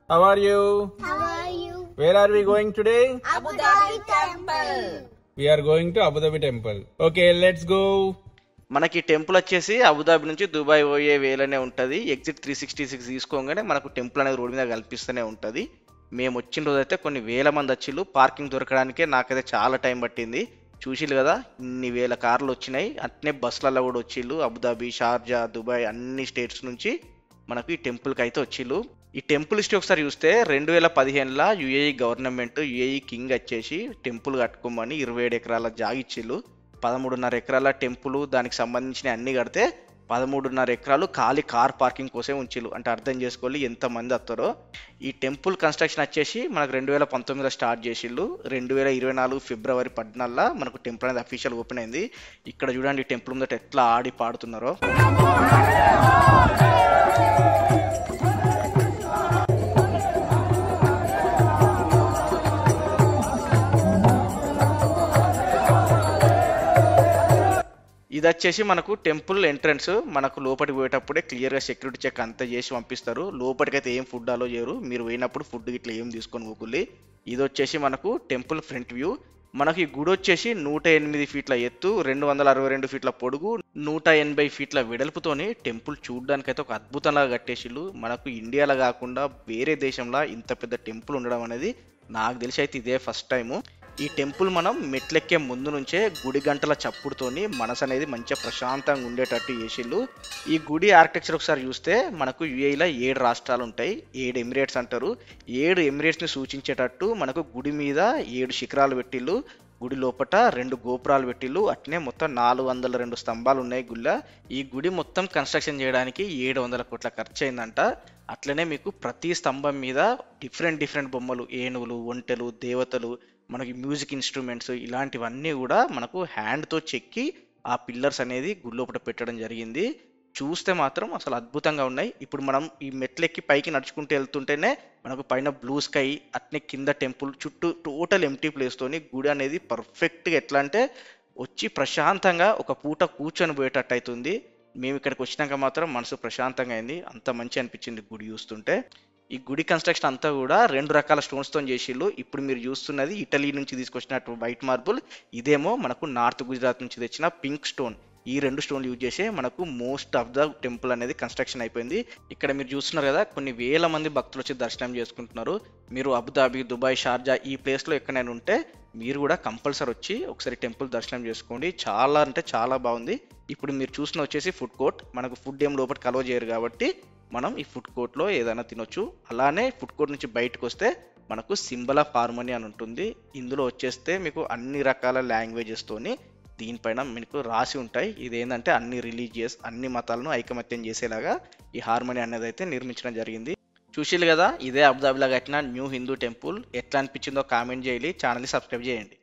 How are you? How are you? Where are we going today? Abu Dhabi Temple. We are going to Abu Dhabi temple. Okay, let's go. మనకి temple వచ్చేసి Abu Dhabi నుంచి Dubai పోయే వేలనే ఉంటుంది exit three sixty six తీసుకోగానే మనకు temple అనేది road మీద కల్పిస్తూనే ఉంటుంది మేము వచ్చిన రోజు అయితే కొన్ని వేల మంది వచ్చిళ్ళు పార్కింగ్ దొరకడానికే నాకైతే చాలా టైం పట్టింది చూసిళ్ళు కదా ఇన్ని వేల కార్లు వచ్చినాయి అట్నే బస్సులలో కూడా వచ్చిళ్ళు అబుదాబి షార్జా దుబాయ్ అన్ని స్టేట్స్ నుంచి మనకు ఈ టెంపుల్కి అయితే వచ్చిళ్ళు ఈ టెంపుల్ హిస్టరీ ఒకసారి చూస్తే రెండు వేల పదిహేనులో యుఏఈ గవర్నమెంట్ యుఏఈ కింగ్ వచ్చేసి టెంపుల్ కట్టుకోమని ఇరవై ఏడు ఎకరాల జాగిచ్చిళ్ళు పదమూడున్నర ఎకరాల టెంపుల్ దానికి సంబంధించిన అన్ని కడితే పదమూడున్నర ఎకరాలు ఖాళీ కార్ పార్కింగ్ కోసమే ఉంచిళ్ళు అంటే అర్థం చేసుకోవాలి ఎంతమంది వస్తారో ఈ టెంపుల్ కన్స్ట్రక్షన్ వచ్చేసి మనకు రెండు వేల పంతొమ్మిదిలో స్టార్ట్ చేసిళ్ళు రెండు వేల ఇరవై నాలుగు ఫిబ్రవరి పద్నాలుగులో మనకు టెంపుల్ అనేది అఫీషియల్ ఓపెన్ అయింది ఇక్కడ చూడండి ఈ టెంపుల్ ముందట ఎట్లా ఆడి పాడుతున్నారో ఇది వచ్చేసి మనకు టెంపుల్ ఎంట్రన్స్ మనకు లోపలికి పోయేటప్పుడే క్లియర్గా సెక్యూరిటీ చెక్ అంతా చేసి పంపిస్తారు లోపలికి అయితే ఏం ఫుడ్ అలో చేయరు మీరు పోయినప్పుడు ఫుడ్ ఇట్లా ఏం తీసుకొని పోకుల్లి ఇది వచ్చేసి మనకు టెంపుల్ ఫ్రంట్ వ్యూ మనకి ఈ గుడి వచ్చేసి నూట ఎనిమిది ఫీట్ల ఎత్తు రెండు వందల అరవై రెండు ఫీట్ల పొడుగు నూట ఎనభై ఫీట్ల వెడల్పుతోని టెంపుల్ చూడడానికి అయితే ఒక అద్భుతంలాగా కట్టేసిళ్ళు మనకు ఇండియాలో కాకుండా వేరే దేశంలో ఇంత పెద్ద టెంపుల్ ఉండడం అనేది నాకు తెలిసి అయితే ఇదే ఫస్ట్ టైము ఈ టెంపుల్ మనం మెట్లెక్కే ముందు నుంచే గుడి గంటల చప్పుడుతోని మనసు అనేది మంచిగా ప్రశాంతంగా ఉండేటట్టు చేసిళ్ళు ఈ గుడి ఆర్కిటెక్చర్ ఒకసారి చూస్తే మనకు యుఏఈలో ఏడు రాష్ట్రాలు ఉంటాయి ఏడు ఎమిరేట్స్ అంటారు ఏడు ఎమిరేట్స్ని సూచించేటట్టు మనకు గుడి మీద ఏడు శిఖరాలు పెట్టిళ్ళు గుడి లోపట రెండు గోపురాలు పెట్టిళ్ళు అట్నే మొత్తం నాలుగు వందల రెండు స్తంభాలు ఉన్నాయి గుళ్ళ ఈ గుడి మొత్తం కన్స్ట్రక్షన్ చేయడానికి ఏడు వందల కోట్ల ఖర్చు అయిందంట అట్లనే మీకు ప్రతి స్తంభం మీద డిఫరెంట్ డిఫరెంట్ బొమ్మలు ఏనుగులు ఒంటెలు దేవతలు మనకి మ్యూజిక్ ఇన్స్ట్రుమెంట్స్ ఇలాంటివన్నీ కూడా మనకు హ్యాండ్తో చెక్కి ఆ పిల్లర్స్ అనేది గుళ్ళోపట పెట్టడం జరిగింది చూస్తే మాత్రం అసలు అద్భుతంగా ఉన్నాయి ఇప్పుడు మనం ఈ మెట్లెక్కి పైకి నడుచుకుంటూ వెళ్తుంటేనే మనకు పైన బ్లూ స్కై అట్నే కింద టెంపుల్ చుట్టూ టోటల్ ఎంటీ ప్లేస్తోని గుడి అనేది పర్ఫెక్ట్గా ఎట్లా అంటే వచ్చి ప్రశాంతంగా ఒక పూట కూర్చొని పోయేటట్టు అవుతుంది మేము ఇక్కడికి వచ్చినాక మాత్రం మనసు ప్రశాంతంగా అయింది అంత మంచి అనిపించింది గుడి చూస్తుంటే ఈ గుడి కన్స్ట్రక్షన్ అంతా కూడా రెండు రకాల స్టోన్స్తో చేసిళ్ళు ఇప్పుడు మీరు చూస్తున్నది ఇటలీ నుంచి తీసుకొచ్చినట్టు వైట్ మార్బుల్ ఇదేమో మనకు నార్త్ గుజరాత్ నుంచి తెచ్చిన పింక్ స్టోన్ ఈ రెండు స్టోన్లు యూజ్ చేసే మనకు మోస్ట్ ఆఫ్ ద టెంపుల్ అనేది కన్స్ట్రక్షన్ అయిపోయింది ఇక్కడ మీరు చూస్తున్నారు కదా కొన్ని వేల మంది భక్తులు వచ్చి దర్శనం చేసుకుంటున్నారు మీరు అబుదాబి దుబాయ్ షార్జా ఈ ప్లేస్లో ఎక్కడైనా ఉంటే మీరు కూడా కంపల్సరీ వచ్చి ఒకసారి టెంపుల్ దర్శనం చేసుకోండి చాలా అంటే చాలా బాగుంది ఇప్పుడు మీరు చూసిన వచ్చేసి ఫుడ్ కోర్ట్ మనకు ఫుడ్ ఏం లోపల కలవ చేయరు కాబట్టి మనం ఈ ఫుడ్ కోర్ట్లో ఏదైనా తినొచ్చు అలానే ఫుడ్ కోర్ట్ నుంచి బయటకు వస్తే మనకు సింబల్ ఆఫ్ హార్మోనీ అని ఉంటుంది ఇందులో వచ్చేస్తే మీకు అన్ని రకాల లాంగ్వేజెస్తోని దీనిపైన మీకు రాసి ఉంటాయి ఇదేంటంటే అన్ని రిలీజియస్ అన్ని మతాలను ఐకమత్యం చేసేలాగా ఈ హార్మోనీ అనేది అయితే నిర్మించడం జరిగింది చూసిల్లు కదా ఇదే అబుదాబిలో కట్టిన న్యూ హిందూ టెంపుల్ ఎట్లా అనిపించిందో కామెంట్ చేయాలి ఛానల్ని సబ్స్క్రైబ్ చేయండి